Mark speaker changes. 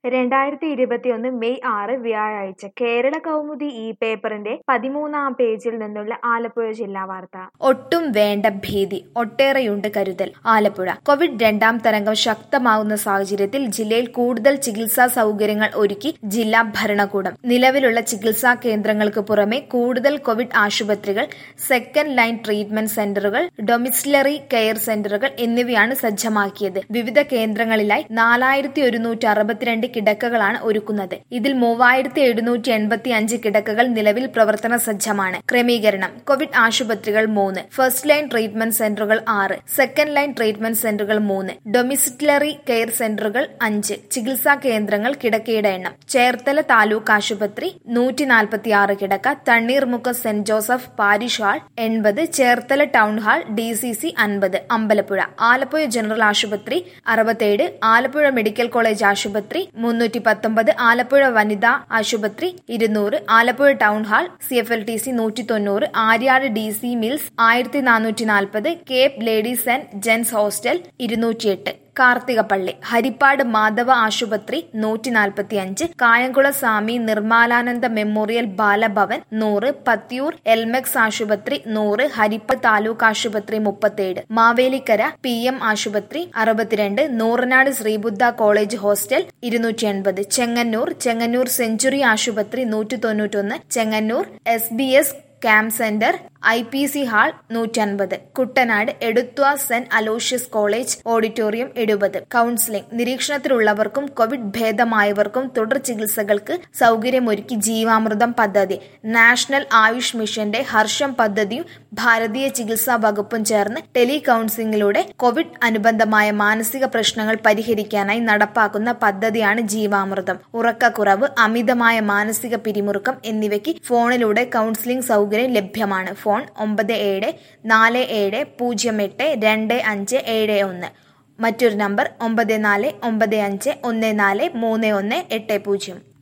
Speaker 1: രണ്ടായിരത്തി ഇരുപത്തിയൊന്ന് മെയ് ആറ് വ്യാഴാഴ്ച കേരള കൗമുദി ഈ പേപ്പറിന്റെ പതിമൂന്നാം പേജിൽ നിന്നുള്ള ആലപ്പുഴ ജില്ലാ വാർത്ത
Speaker 2: ഒട്ടും വേണ്ട ഭീതി ഒട്ടേറെയുണ്ട് കരുതൽ ആലപ്പുഴ കോവിഡ് രണ്ടാം തരംഗം ശക്തമാകുന്ന സാഹചര്യത്തിൽ ജില്ലയിൽ കൂടുതൽ ചികിത്സാ സൗകര്യങ്ങൾ ഒരുക്കി ജില്ലാ ഭരണകൂടം നിലവിലുള്ള ചികിത്സാ കേന്ദ്രങ്ങൾക്ക് പുറമെ കൂടുതൽ കോവിഡ് ആശുപത്രികൾ സെക്കൻഡ് ലൈൻ ട്രീറ്റ്മെന്റ് സെന്ററുകൾ ഡൊമിസിലറി കെയർ സെന്ററുകൾ എന്നിവയാണ് സജ്ജമാക്കിയത് വിവിധ കേന്ദ്രങ്ങളിലായി നാലായിരത്തി ഒരുന്നൂറ്റി അറുപത്തിരണ്ട് കിടക്കകളാണ് ഒരുക്കുന്നത് ഇതിൽ മൂവായിരത്തി എഴുന്നൂറ്റി എൺപത്തി അഞ്ച് കിടക്കകൾ നിലവിൽ പ്രവർത്തന സജ്ജമാണ് ക്രമീകരണം കോവിഡ് ആശുപത്രികൾ മൂന്ന് ഫസ്റ്റ് ലൈൻ ട്രീറ്റ്മെന്റ് സെന്ററുകൾ ആറ് സെക്കൻഡ് ലൈൻ ട്രീറ്റ്മെന്റ് സെന്ററുകൾ മൂന്ന് ഡൊമിസിലറി കെയർ സെന്ററുകൾ അഞ്ച് ചികിത്സാ കേന്ദ്രങ്ങൾ കിടക്കയുടെ എണ്ണം ചേർത്തല താലൂക്ക് ആശുപത്രി നൂറ്റി നാൽപ്പത്തി ആറ് കിടക്ക Thanneermukkom saint Joseph parish hall എൺപത് Cherthala town hall D C C അൻപത് അമ്പലപ്പുഴ ആലപ്പുഴ ജനറൽ ആശുപത്രി അറുപത്തേഴ് ആലപ്പുഴ മെഡിക്കൽ കോളേജ് ആശുപത്രി മുന്നൂറ്റി പത്തൊമ്പത് ആലപ്പുഴ വനിതാ ആശുപത്രി ഇരുന്നൂറ് Alappuzha town hall C F L T C നൂറ്റി തൊണ്ണൂറ് ആര്യാട് ഡി സി മിൽസ് ആയിരത്തി നാനൂറ്റി നാൽപ്പത് cape ladies and gents hostel ഇരുന്നൂറ്റിയെട്ട് കാർത്തികപ്പള്ളി ഹരിപ്പാട് മാധവ ആശുപത്രി നൂറ്റി നാൽപ്പത്തി അഞ്ച് കായംകുളം സ്വാമി നിർമ്മാലാനന്ദ മെമ്മോറിയൽ ബാലഭവൻ നൂറ് പത്തിയൂർ എൽമെക്സ് ആശുപത്രി നൂറ് ഹരിപ്പാട് താലൂക്ക് ആശുപത്രി മുപ്പത്തേഴ് മാവേലിക്കര പി എം ആശുപത്രി അറുപത്തിരണ്ട് നൂറനാട് ശ്രീബുദ്ധ കോളേജ് ഹോസ്റ്റൽ ഇരുന്നൂറ്റി എൺപത് ചെങ്ങന്നൂർ ചെങ്ങന്നൂർ സെഞ്ചുറി ആശുപത്രി നൂറ്റി തൊണ്ണൂറ്റൊന്ന് Chengannur S B S camp centre I P C hall നൂറ്റൻപത് Kuttanad Edathua saint Aloysius college auditorium എഴുപത് കൌൺസിലിംഗ് നിരീക്ഷണത്തിലുള്ളവർക്കും കോവിഡ് ഭേദമായവർക്കും തുടർ ചികിത്സകൾക്ക് സൗകര്യമൊരുക്കി ജീവാമൃതം പദ്ധതി നാഷണൽ ആയുഷ് മിഷന്റെ ഹർഷം പദ്ധതിയും ഭാരതീയ ചികിത്സാ വകുപ്പും ചേർന്ന് ടെലി കൌൺസിലിംഗിലൂടെ കോവിഡ് അനുബന്ധമായ മാനസിക പ്രശ്നങ്ങൾ പരിഹരിക്കാനായി നടപ്പാക്കുന്ന പദ്ധതിയാണ് ജീവാമൃതം ഉറക്കക്കുറവ് അമിതമായ മാനസിക പിരിമുറുക്കം എന്നിവയ്ക്ക് ഫോണിലൂടെ കൌൺസിലിംഗ് സൗകര്യം ലഭ്യമാണ് ഫോൺ ഒമ്പത് ഏഴ് നാല് ഏഴ് പൂജ്യം എട്ട് രണ്ട് അഞ്ച് ഏഴ് ഒന്ന് മറ്റൊരു നമ്പർ ഒമ്പത് നാല് ഒമ്പത് അഞ്ച് ഒന്ന് നാല് മൂന്ന് ഒന്ന് എട്ട് പൂജ്യം